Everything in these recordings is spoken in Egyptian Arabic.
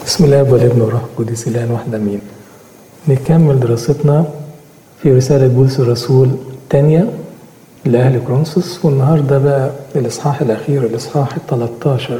بسم الله والابن والروح القدس الان واحد امين نكمل دراستنا في رسالة بولس الرسول الثانية لأهل كرونسوس والنهاردة بقى الإصحاح الأخير الإصحاح ال 13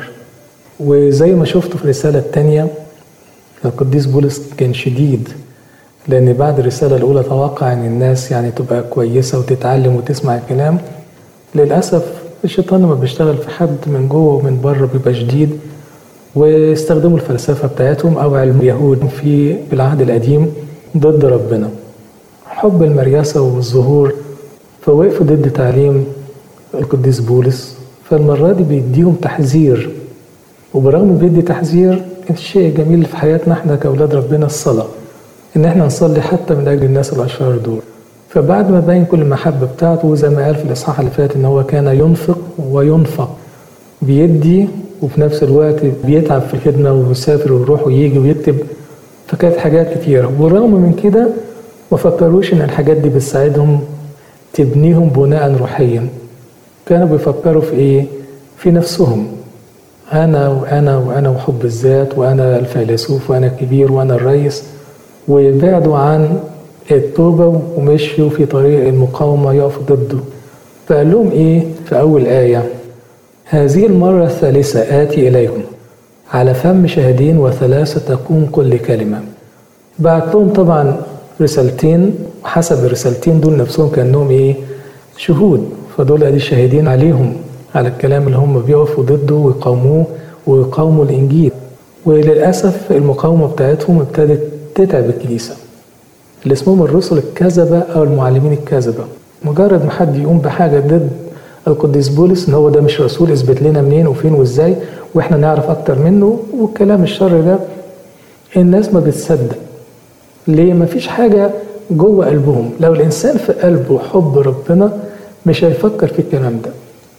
وزي ما شفتوا في الرسالة الثانية القديس بولس كان شديد لأن بعد الرسالة الأولى توقع إن الناس يعني تبقى كويسة وتتعلم وتسمع الكلام للأسف الشيطان لما بيشتغل في حد من جوه ومن بره بيبقى شديد واستخدموا الفلسفة بتاعتهم أو علم اليهود في العهد القديم ضد ربنا حب المرياسة والظهور فوقفوا ضد تعليم القديس بولس فالمرة دي بيديهم تحذير وبرغم بيدي تحذير الشيء الجميل في حياتنا احنا كأولاد ربنا الصلاة إن احنا نصلي حتى من أجل الناس الأشرار دول فبعد ما بين كل المحبة بتاعته زي ما قال في الإصحاح اللي فات إن هو كان ينفق وينفق بيدي وفي نفس الوقت بيتعب في الخدمة ويسافر ويروح ويجي ويكتب فكانت حاجات كتيرة بالرغم من كده ما فكروش إن الحاجات دي بتساعدهم تبنيهم بناء روحيا كانوا بيفكروا في إيه؟ في نفسهم أنا وأنا وأنا وحب الذات وأنا الفيلسوف وأنا الكبير وأنا الرئيس ويبعدوا عن التوبة ومشيوا في طريق المقاومة يقفوا ضده فقال لهم إيه في أول آية هذه المرة الثالثة آتي إليكم على فم شاهدين وثلاثة تكون كل كلمة بعت لهم طبعا رسالتين وحسب الرسالتين دول نفسهم كأنهم إيه شهود فدول أدي شاهدين عليهم على الكلام اللي هم بيقفوا ضده ويقاوموه ويقاوموا الإنجيل وللأسف المقاومة بتاعتهم ابتدت تتعب الكنيسة اللي اسمهم الرسل الكذبة أو المعلمين الكذبة مجرد ما حد يقوم بحاجة ضد القديس بولس ان هو ده مش رسول اثبت لنا منين وفين وازاي واحنا نعرف اكتر منه والكلام الشر ده الناس ما بتصدق ليه ما فيش حاجة جوه قلبهم لو الانسان في قلبه حب ربنا مش هيفكر في الكلام ده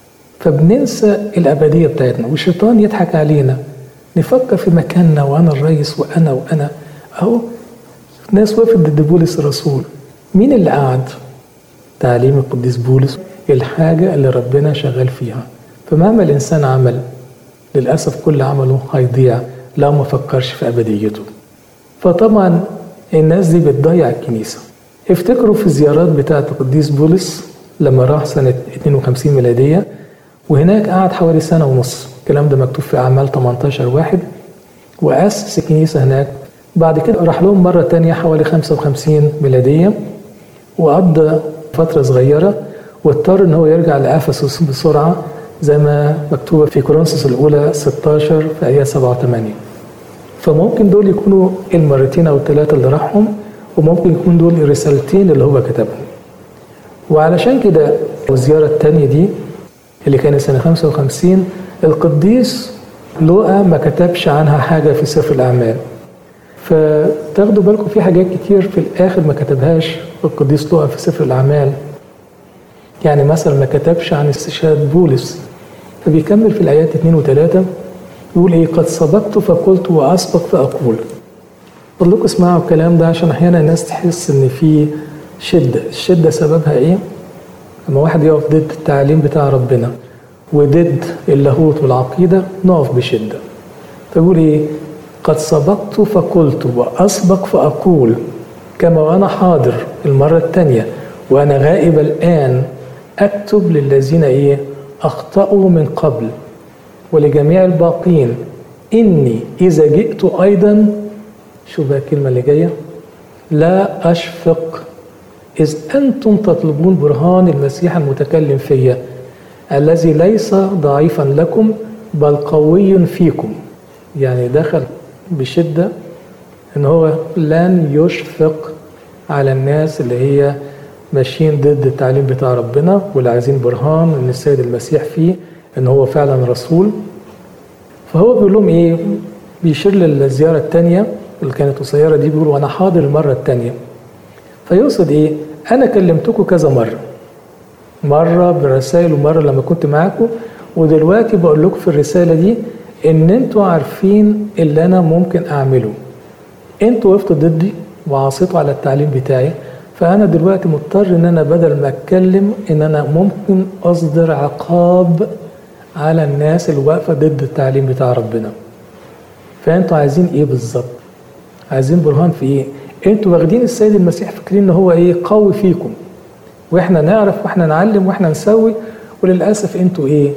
فبننسى الابدية بتاعتنا والشيطان يضحك علينا نفكر في مكاننا وانا الرئيس وانا وانا اهو ناس وقفت ضد بولس الرسول مين اللي قعد تعليم القديس بولس الحاجة اللي ربنا شغال فيها فمهما الإنسان عمل للأسف كل عمله هيضيع لو ما فكرش في أبديته فطبعا الناس دي بتضيع الكنيسة افتكروا في الزيارات بتاعة القديس بولس لما راح سنة 52 ميلادية وهناك قعد حوالي سنة ونص الكلام ده مكتوب في أعمال 18 واحد وأسس الكنيسة هناك بعد كده راح لهم مرة تانية حوالي 55 ميلادية وقضى فترة صغيرة واضطر ان هو يرجع لافسس بسرعه زي ما مكتوبه في كورنثوس الاولى 16 في ايات 7 و 8 فممكن دول يكونوا المرتين او الثلاثه اللي راحهم وممكن يكون دول الرسالتين اللي هو كتبهم وعلشان كده الزياره الثانيه دي اللي كانت سنه 55 القديس لوقا ما كتبش عنها حاجه في سفر الاعمال فتاخدوا بالكم في حاجات كتير في الاخر ما كتبهاش القديس لوقا في سفر الاعمال يعني مثلا ما كتبش عن استشهاد بولس فبيكمل في الآيات اثنين وثلاثة يقول إيه قد سبقت فقلت وأسبق فأقول لكم اسمعوا الكلام ده عشان أحيانا الناس تحس إن في شدة الشدة سببها إيه؟ لما واحد يقف ضد التعليم بتاع ربنا وضد اللاهوت والعقيدة نقف بشدة فيقول إيه قد سبقت فقلت وأسبق فأقول كما وأنا حاضر المرة الثانية وأنا غائب الآن أكتب للذين إيه أخطأوا من قبل ولجميع الباقين إني إذا جئت أيضا شو بقى الكلمة اللي جاية لا أشفق إذ أنتم تطلبون برهان المسيح المتكلم فيا الذي ليس ضعيفا لكم بل قوي فيكم يعني دخل بشدة إن هو لن يشفق على الناس اللي هي ماشيين ضد التعليم بتاع ربنا واللي عايزين برهان ان السيد المسيح فيه ان هو فعلا رسول فهو بيقول لهم ايه بيشير للزياره الثانيه اللي كانت قصيره دي بيقول وانا حاضر المره الثانيه فيقصد ايه انا كلمتكم كذا مره مره بالرسائل ومره لما كنت معاكم ودلوقتي بقول لكم في الرساله دي ان انتوا عارفين اللي انا ممكن اعمله انتوا وقفتوا ضدي وعصيتوا على التعليم بتاعي فأنا دلوقتي مضطر إن أنا بدل ما أتكلم إن أنا ممكن أصدر عقاب على الناس اللي واقفة ضد التعليم بتاع ربنا. فانتوا عايزين ايه بالظبط عايزين برهان في ايه انتوا واخدين السيد المسيح فاكرين ان هو ايه قوي فيكم واحنا نعرف واحنا نعلم واحنا نسوي وللاسف انتوا ايه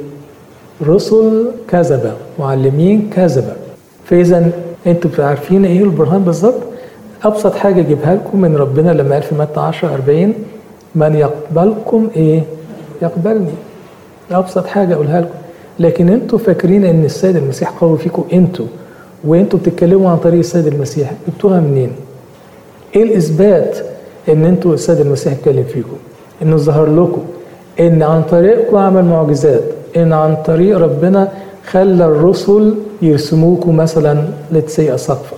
رسل كذبه معلمين كذبه فاذا انتوا عارفين ايه البرهان بالظبط ابسط حاجه اجيبها لكم من ربنا لما قال في متى 10 40 من يقبلكم ايه يقبلني ابسط حاجه اقولها لكم لكن انتوا فاكرين ان السيد المسيح قوي فيكم انتوا وانتوا بتتكلموا عن طريق السيد المسيح جبتوها منين ايه الاثبات ان انتوا السيد المسيح اتكلم فيكم انه ظهر لكم ان عن طريقكم عمل معجزات ان عن طريق ربنا خلى الرسل يرسموكم مثلا لتسي سقفا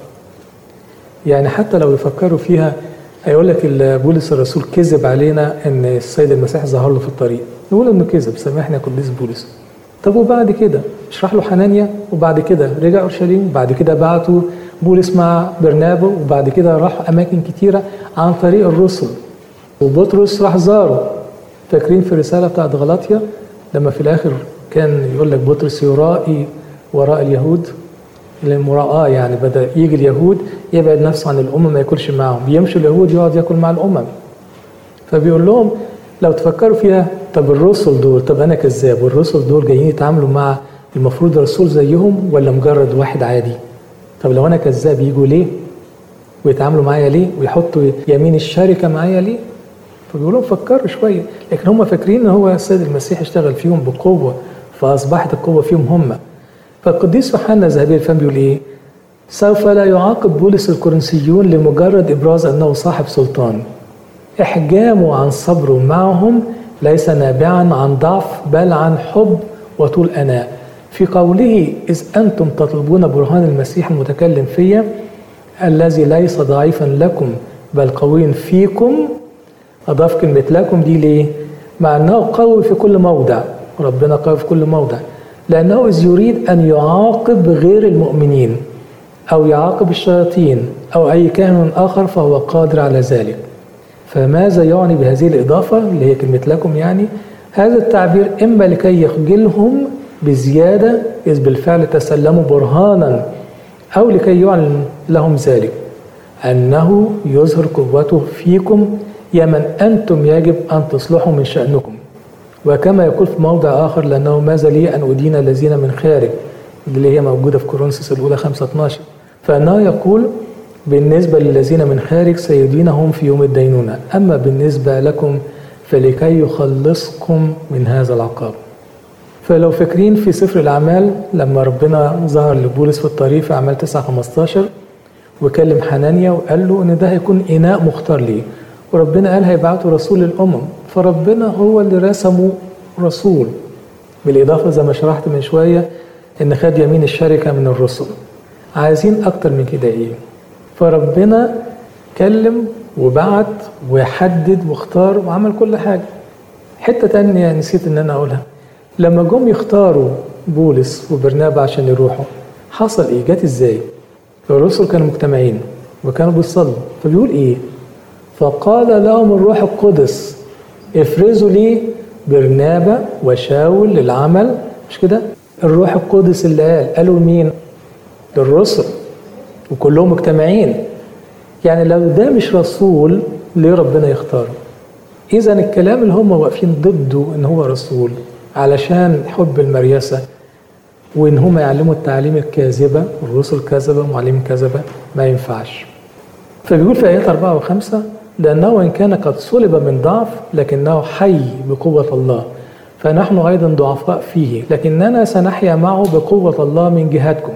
يعني حتى لو يفكروا فيها هيقول لك بولس الرسول كذب علينا ان السيد المسيح ظهر له في الطريق نقول انه كذب سامحني يا قديس بولس طب وبعد كده اشرح له حنانيا وبعد كده رجع اورشليم وبعد كده بعتوا بولس مع برنابا وبعد كده راحوا اماكن كتيره عن طريق الرسل وبطرس راح زاره فاكرين في الرساله بتاعت غلاطيا لما في الاخر كان يقول لك بطرس يرائي وراء اليهود المراءة يعني بدأ يجي اليهود يبعد نفسه عن الأمم ما ياكلش معاهم يمشي اليهود يقعد ياكل مع الأمم فبيقول لهم لو تفكروا فيها طب الرسل دول طب أنا كذاب والرسل دول جايين يتعاملوا مع المفروض رسول زيهم ولا مجرد واحد عادي طب لو أنا كذاب يجوا ليه ويتعاملوا معايا ليه ويحطوا يمين الشركة معايا ليه فبيقول لهم فكروا شوية لكن هم فاكرين ان هو السيد المسيح اشتغل فيهم بقوة فأصبحت القوة فيهم هم فالقديس يوحنا ذهبي الفم بيقول ايه؟ سوف لا يعاقب بولس الكورنثيون لمجرد ابراز انه صاحب سلطان. احجامه عن صبره معهم ليس نابعا عن ضعف بل عن حب وطول اناء. في قوله اذ انتم تطلبون برهان المسيح المتكلم فيا الذي ليس ضعيفا لكم بل قوي فيكم اضاف كلمه لكم دي ليه؟ مع انه قوي في كل موضع ربنا قوي في كل موضع لأنه إذ يريد أن يعاقب غير المؤمنين أو يعاقب الشياطين أو أي كائن آخر فهو قادر على ذلك فماذا يعني بهذه الإضافة اللي هي كلمة لكم يعني هذا التعبير إما لكي يخجلهم بزيادة إذ بالفعل تسلموا برهانا أو لكي يعلن لهم ذلك أنه يظهر قوته فيكم يا من أنتم يجب أن تصلحوا من شأنكم وكما يقول في موضع آخر لأنه ماذا لي أن أدين الذين من خارج اللي هي موجودة في كورنثوس الأولى 5 12 فإنه يقول بالنسبة للذين من خارج سيدينهم في يوم الدينونة أما بالنسبة لكم فلكي يخلصكم من هذا العقاب فلو فاكرين في سفر الأعمال لما ربنا ظهر لبولس في الطريق في أعمال 9 15 وكلم حنانيا وقال له إن ده هيكون إناء مختار ليه وربنا قال هيبعته رسول للأمم فربنا هو اللي رسمه رسول بالإضافة زي ما شرحت من شوية إن خد يمين الشركة من الرسل عايزين أكتر من كده إيه فربنا كلم وبعت وحدد واختار وعمل كل حاجة حتة تانية نسيت إن أنا أقولها لما جم يختاروا بولس وبرنابا عشان يروحوا حصل إيه جت إزاي الرسل كانوا مجتمعين وكانوا بيصلوا فبيقول إيه فقال لهم الروح القدس افرزوا لي برنابا وشاول للعمل مش كده الروح القدس اللي قال قالوا مين للرسل وكلهم مجتمعين يعني لو ده مش رسول ليه ربنا يختاره اذا الكلام اللي هم واقفين ضده ان هو رسول علشان حب المريسه وان هم يعلموا التعليم الكاذبه الرسل كذبه معلمين كذبه ما ينفعش فبيقول في ايات أربعة وخمسة لأنه إن كان قد صلب من ضعف لكنه حي بقوة الله فنحن أيضا ضعفاء فيه لكننا سنحيا معه بقوة الله من جهتكم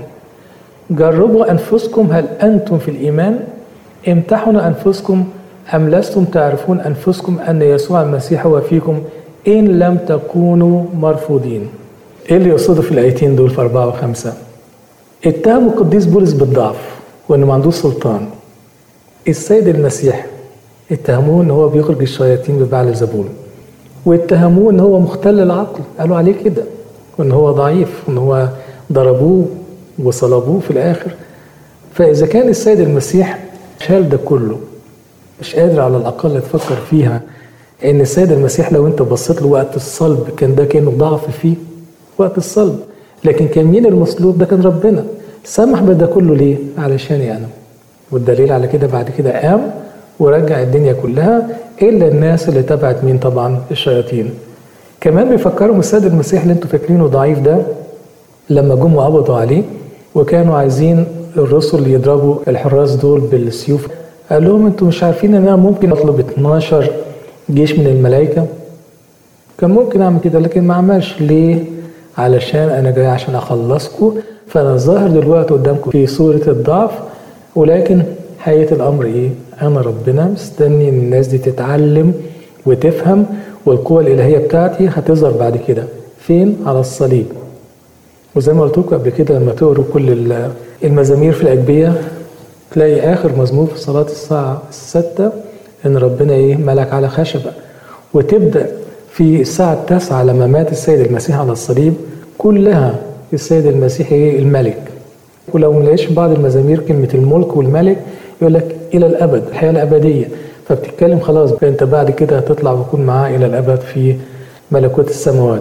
جربوا أنفسكم هل أنتم في الإيمان امتحنوا أنفسكم أم لستم تعرفون أنفسكم أن يسوع المسيح هو فيكم إن لم تكونوا مرفوضين إيه اللي يقصده في الآيتين دول في أربعة وخمسة اتهموا القديس بولس بالضعف وإنه ما عندوش سلطان السيد المسيح اتهموه ان هو بيخرج الشياطين ببعل زبون واتهموه ان هو مختل العقل قالوا عليه كده وان هو ضعيف وان هو ضربوه وصلبوه في الاخر فاذا كان السيد المسيح شال ده كله مش قادر على الاقل تفكر فيها ان السيد المسيح لو انت بصيت له وقت الصلب كان ده كانه ضعف فيه وقت الصلب لكن كان مين المصلوب ده كان ربنا سمح بده كله ليه علشاني انا والدليل على كده بعد كده قام ورجع الدنيا كلها الا الناس اللي تبعت مين طبعا الشياطين كمان بيفكروا السيد المسيح اللي انتوا فاكرينه ضعيف ده لما جم وقبضوا عليه وكانوا عايزين الرسل يضربوا الحراس دول بالسيوف قال لهم انتوا مش عارفين ان انا ممكن اطلب 12 جيش من الملائكه كان ممكن اعمل كده لكن ما عملش ليه علشان انا جاي عشان اخلصكم فانا ظاهر دلوقتي قدامكم في صوره الضعف ولكن حقيقه الامر ايه انا ربنا مستني ان الناس دي تتعلم وتفهم والقوه الالهيه بتاعتي هتظهر بعد كده فين على الصليب وزي ما قلت لكم قبل كده لما تقروا كل المزامير في الأجبية تلاقي آخر مزمور في صلاة الساعة الستة إن ربنا إيه ملك على خشبة وتبدأ في الساعة التاسعة لما مات السيد المسيح على الصليب كلها السيد المسيح إيه الملك ولو ما لقيتش بعض المزامير كلمة الملك والملك يقول لك إلى الأبد الحياة الأبدية فبتتكلم خلاص أنت بعد كده هتطلع وتكون معاه إلى الأبد في ملكوت السماوات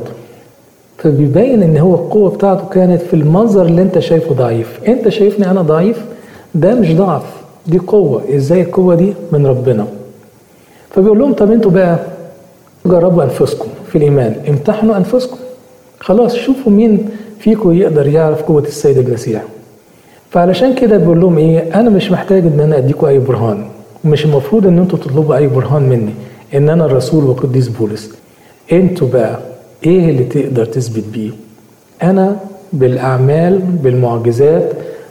فبيبين ان هو القوه بتاعته كانت في المنظر اللي انت شايفه ضعيف انت شايفني انا ضعيف ده مش ضعف دي قوه ازاي القوه دي من ربنا فبيقول لهم طب انتوا بقى جربوا انفسكم في الايمان امتحنوا انفسكم خلاص شوفوا مين فيكم يقدر يعرف قوه السيد المسيح فعلشان كده بيقول لهم ايه انا مش محتاج ان انا اديكم اي برهان مش المفروض ان انتوا تطلبوا اي برهان مني ان انا الرسول وقديس بولس انتوا بقى ايه اللي تقدر تثبت بيه انا بالاعمال بالمعجزات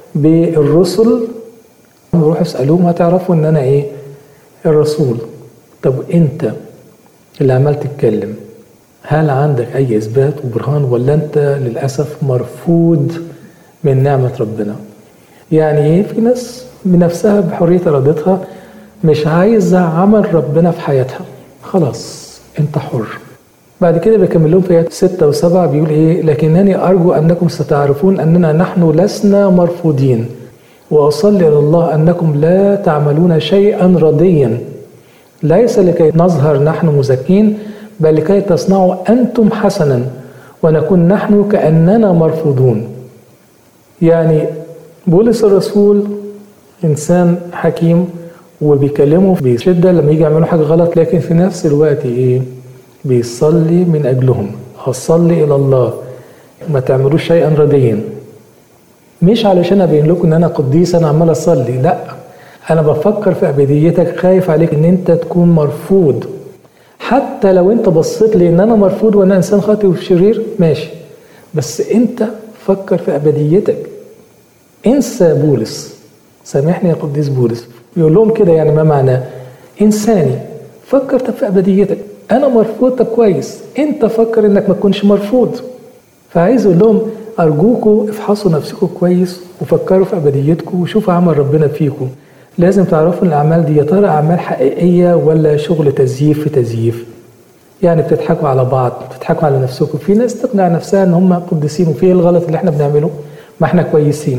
بالرسل روحوا اسالوهم هتعرفوا ان انا ايه الرسول طب انت اللي عمال تتكلم هل عندك اي اثبات وبرهان ولا انت للاسف مرفوض من نعمه ربنا يعني ايه في ناس بنفسها بحريه ارادتها مش عايزه عمل ربنا في حياتها خلاص انت حر بعد كده بيكمل لهم في آيات 6 و7 بيقول ايه لكنني ارجو انكم ستعرفون اننا نحن لسنا مرفوضين واصلي الى الله انكم لا تعملون شيئا رديا ليس لكي نظهر نحن مزكين بل لكي تصنعوا انتم حسنا ونكون نحن كاننا مرفوضون يعني بولس الرسول انسان حكيم وبيكلمه بشده لما يجي يعملوا حاجه غلط لكن في نفس الوقت ايه بيصلي من أجلهم أصلي إلى الله ما تعملوش شيئا رديا مش علشان أبين لكم إن أنا قديس أنا عمال أصلي لا أنا بفكر في أبديتك خايف عليك إن أنت تكون مرفوض حتى لو أنت بصيت لي إن أنا مرفوض وأنا إنسان خاطئ وشرير ماشي بس أنت فكر في أبديتك انسى بولس سامحني يا قديس بولس بيقول لهم كده يعني ما معناه إنساني فكر في أبديتك انا مرفوض طب كويس انت فكر انك ما تكونش مرفوض فعايز اقول لهم ارجوكوا افحصوا نفسكم كويس وفكروا في ابديتكم وشوفوا عمل ربنا فيكم لازم تعرفوا ان الاعمال دي يا ترى اعمال حقيقيه ولا شغل تزييف في تزييف يعني بتضحكوا على بعض بتضحكوا على نفسكم في ناس تقنع نفسها ان هم قديسين وفي الغلط اللي احنا بنعمله ما احنا كويسين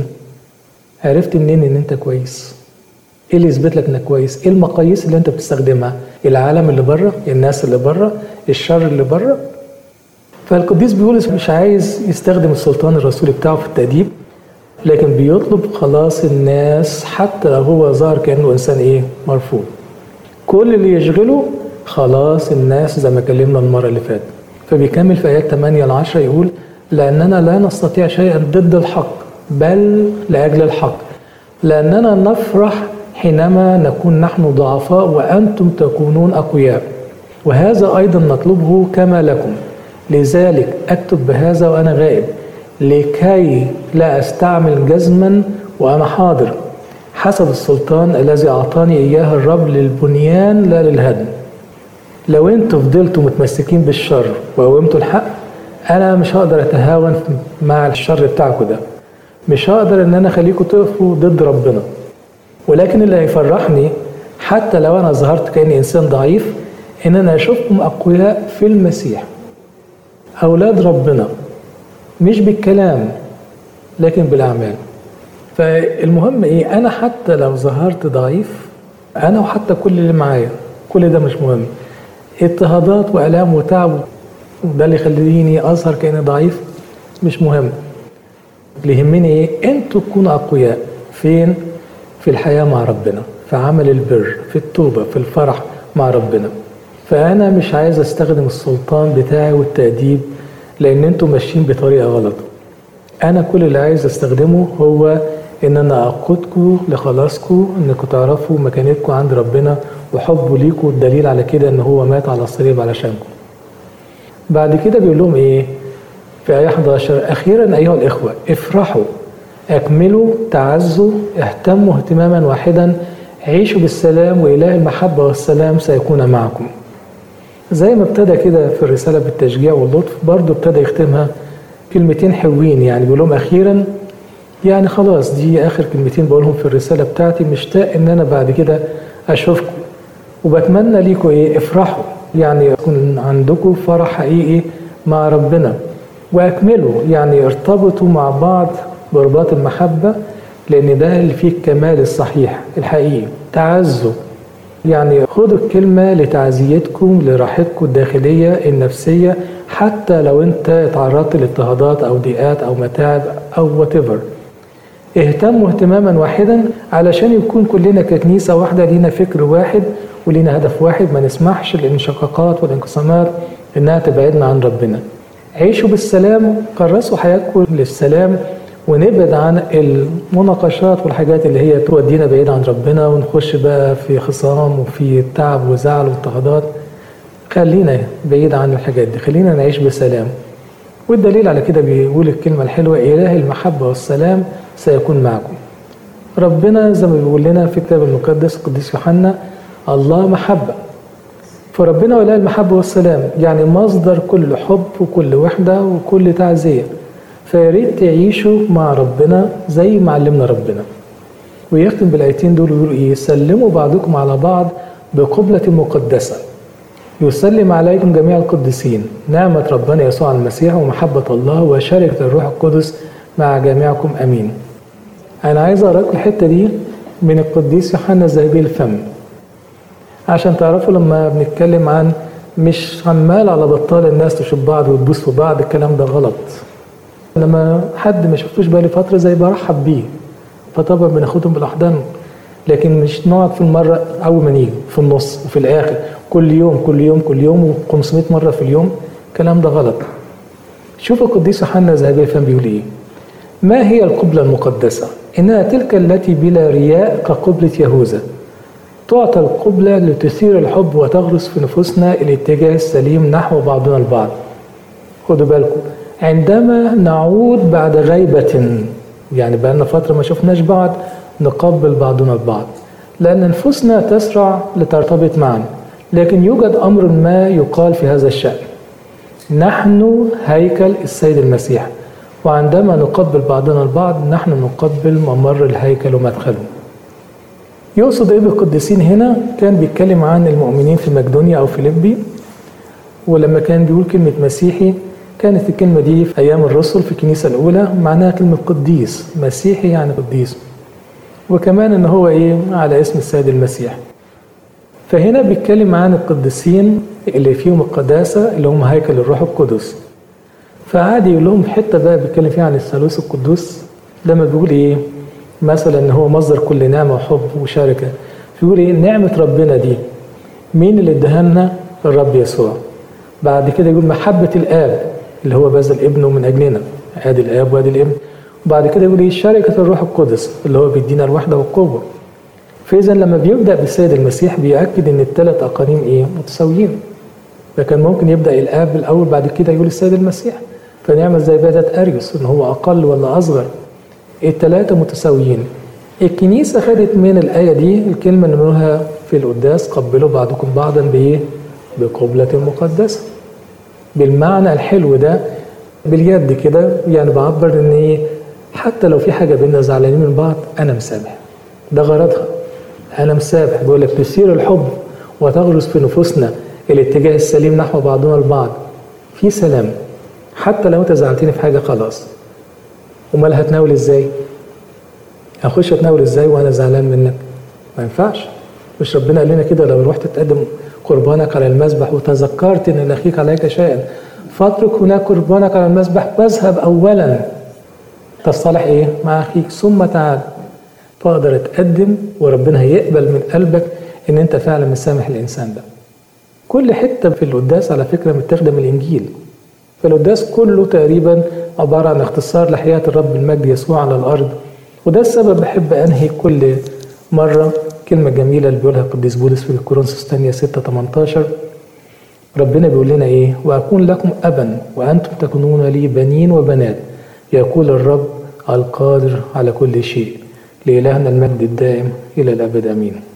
عرفت منين ان انت كويس ايه اللي يثبت لك انك كويس ايه المقاييس اللي انت بتستخدمها العالم اللي بره الناس اللي بره الشر اللي بره فالقديس بيقول مش عايز يستخدم السلطان الرسولي بتاعه في التأديب لكن بيطلب خلاص الناس حتى لو هو ظهر كأنه إنسان إيه مرفوض كل اللي يشغله خلاص الناس زي ما كلمنا المرة اللي فاتت فبيكمل في آيات 8 ل 10 يقول لأننا لا نستطيع شيئا ضد الحق بل لأجل الحق لأننا نفرح حينما نكون نحن ضعفاء وأنتم تكونون أقوياء وهذا أيضا نطلبه كما لكم لذلك أكتب بهذا وأنا غائب لكي لا أستعمل جزما وأنا حاضر حسب السلطان الذي أعطاني إياه الرب للبنيان لا للهدم لو انتوا فضلتوا متمسكين بالشر وقومتوا الحق انا مش هقدر اتهاون مع الشر بتاعكم ده مش هقدر ان انا اخليكم تقفوا ضد ربنا ولكن اللي هيفرحني حتى لو انا ظهرت كاني انسان ضعيف ان انا اشوفكم اقوياء في المسيح اولاد ربنا مش بالكلام لكن بالاعمال فالمهم ايه انا حتى لو ظهرت ضعيف انا وحتى كل اللي معايا كل ده مش مهم اضطهادات والام وتعب وده اللي يخليني اظهر كاني ضعيف مش مهم اللي يهمني ايه انتوا تكونوا اقوياء فين في الحياه مع ربنا في عمل البر في التوبه في الفرح مع ربنا فانا مش عايز استخدم السلطان بتاعي والتاديب لان انتوا ماشيين بطريقه غلط انا كل اللي عايز استخدمه هو ان انا اقودكم لخلاصكم انكم تعرفوا مكانتكم عند ربنا وحبه ليكم الدليل على كده ان هو مات على الصليب علشانكم بعد كده بيقول لهم ايه في آية 11 أخيرا أيها الإخوة افرحوا أكملوا تعزوا اهتموا اهتماما واحدا عيشوا بالسلام وإله المحبة والسلام سيكون معكم زي ما ابتدى كده في الرسالة بالتشجيع واللطف برضه ابتدى يختمها كلمتين حلوين يعني بيقول لهم أخيرا يعني خلاص دي آخر كلمتين بقولهم في الرسالة بتاعتي مشتاق إن أنا بعد كده أشوفكم وبتمنى ليكم إيه افرحوا يعني يكون عندكم فرح حقيقي مع ربنا واكملوا يعني ارتبطوا مع بعض برباط المحبه لان ده اللي فيه الكمال الصحيح الحقيقي تعزوا يعني خدوا الكلمه لتعزيتكم لراحتكم الداخليه النفسيه حتى لو انت تعرضت لاضطهادات او ضيقات او متاعب او وات اهتموا اهتماما واحدا علشان يكون كلنا ككنيسه واحده لينا فكر واحد ولينا هدف واحد ما نسمحش للانشقاقات والانقسامات انها تبعدنا عن ربنا عيشوا بالسلام كرسوا حياتكم للسلام ونبعد عن المناقشات والحاجات اللي هي تودينا بعيد عن ربنا ونخش بقى في خصام وفي تعب وزعل واضطهادات خلينا بعيد عن الحاجات دي خلينا نعيش بسلام والدليل على كده بيقول الكلمة الحلوة إله المحبة والسلام سيكون معكم ربنا زي ما بيقول لنا في الكتاب المقدس القديس يوحنا الله محبة فربنا ولاء المحبة والسلام يعني مصدر كل حب وكل وحدة وكل تعزية فياريت تعيشوا مع ربنا زي ما علمنا ربنا ويختم بالآيتين دول ويقول إيه سلموا بعضكم على بعض بقبلة مقدسة يسلم عليكم جميع القديسين نعمة ربنا يسوع المسيح ومحبة الله وشركة الروح القدس مع جميعكم أمين أنا عايز أقرأ لكم الحتة دي من القديس يوحنا الذهبي الفم عشان تعرفوا لما بنتكلم عن مش عمال على بطال الناس تشوف بعض وتبوس في بعض الكلام ده غلط لما حد ما شفتوش بقالي فتره زي برحب بيه فطبعا بناخدهم بالاحضان لكن مش نقعد في المره اول ما نيجي في النص وفي الاخر كل يوم كل يوم كل يوم و500 مره في اليوم الكلام ده غلط شوفوا القديس يوحنا الذهبي الفم بيقول ايه ما هي القبلة المقدسة؟ إنها تلك التي بلا رياء كقبلة يهوذا تعطى القبلة لتثير الحب وتغرس في نفوسنا الاتجاه السليم نحو بعضنا البعض خدوا بالكم عندما نعود بعد غيبة يعني بقالنا فترة ما شفناش بعض نقبل بعضنا البعض لأن نفوسنا تسرع لترتبط معا لكن يوجد أمر ما يقال في هذا الشأن نحن هيكل السيد المسيح وعندما نقبل بعضنا البعض نحن نقبل ممر الهيكل ومدخله يقصد ايه بالقديسين هنا كان بيتكلم عن المؤمنين في مقدونيا او فيليبي ولما كان بيقول كلمة مسيحي كانت الكلمة دي في أيام الرسل في الكنيسة الأولى معناها كلمة قديس مسيحي يعني قديس وكمان إن هو إيه على اسم السيد المسيح فهنا بيتكلم عن القديسين اللي فيهم القداسة اللي هم هيكل الروح القدس فعادي يقول لهم حتة بقى بيتكلم فيها عن الثالوث القدوس لما بيقول إيه مثلا ان هو مصدر كل نعمه وحب وشركه فيقول ايه نعمه ربنا دي مين اللي اداها لنا الرب يسوع بعد كده يقول محبه الاب اللي هو بذل ابنه من اجلنا ادي الاب وادي الابن وبعد كده يقول ايه شركه الروح القدس اللي هو بيدينا الوحده والقوه فاذا لما بيبدا بالسيد المسيح بياكد ان الثلاث اقانيم ايه متساويين فكان ممكن يبدا الاب الاول بعد كده يقول السيد المسيح فنعمل زي بدات اريوس ان هو اقل ولا اصغر الثلاثة متساويين الكنيسة خدت من الآية دي الكلمة اللي بنقولها في القداس قبلوا بعضكم بعضا بإيه؟ بقبلة مقدسة بالمعنى الحلو ده باليد كده يعني بعبر إن إيه حتى لو في حاجة بينا زعلانين من بعض أنا مسامح ده غرضها أنا مسامح بيقول لك تثير الحب وتغرس في نفوسنا الاتجاه السليم نحو بعضنا البعض في سلام حتى لو أنت زعلتني في حاجة خلاص امال هتناول ازاي اخش اتناول ازاي وانا زعلان منك ما ينفعش مش ربنا قال لنا كده لو رحت تقدم قربانك على المذبح وتذكرت ان لاخيك عليك شيئا فاترك هناك قربانك على المذبح واذهب اولا تصطلح ايه مع اخيك ثم تعال فاقدر اتقدم وربنا هيقبل من قلبك ان انت فعلا مسامح الانسان ده كل حته في القداس على فكره متاخده من الانجيل فالقداس كله تقريبا عباره عن اختصار لحياه الرب المجد يسوع على الارض وده السبب بحب انهي كل مره كلمه جميله اللي بيقولها القديس بولس في الكورنثوس الثانيه 6 18 ربنا بيقول لنا ايه واكون لكم ابا وانتم تكونون لي بنين وبنات يقول الرب القادر على كل شيء لإلهنا المجد الدائم إلى الأبد آمين